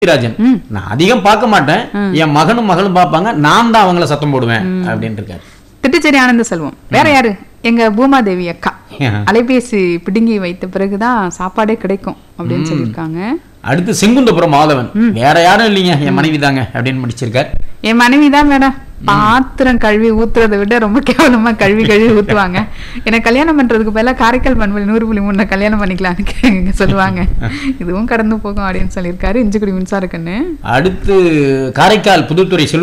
ராஜன் நான் அதிகம் பார்க்க மாட்டேன் என் மகனும் மகளும் பார்ப்பாங்க நான் தான் அவங்கள சத்தம் போடுவேன் அப்படின்னு இருக்காரு திட்டுச்சேரி ஆனந்த செல்வம் வேற யாரு எங்க பூமாதேவி அக்கா அலைபேசி பிடுங்கி வைத்த பிறகுதான் சாப்பாடே கிடைக்கும் அப்படின்னு சொல்லியிருக்காங்க அடுத்து செங்குந்தபுரம் மாதவன் வேற யாரும் இல்லைங்க என் மனைவி தாங்க அப்படின்னு முடிச்சிருக்கார் என் மனைவி தான் மேடம் பாத்திரம் கழுவி ஊத்துறதை விட ரொம்ப கேவலமா கழுவி கழுவி ஊத்துவாங்க எனக்கு கல்யாணம் பண்றதுக்கு பதிலா காரைக்கால் பண்பல் நூறு புள்ளி மூணு கல்யாணம் பண்ணிக்கலாம்னு கே- சொல்லுவாங்க இதுவும் கடந்து போகும் அப்படின்னு சொல்லியிருக்காரு இஞ்சிக்குடி மின்சார கண்ணு அடுத்து காரைக்கால் புதுத்துறை செல்வ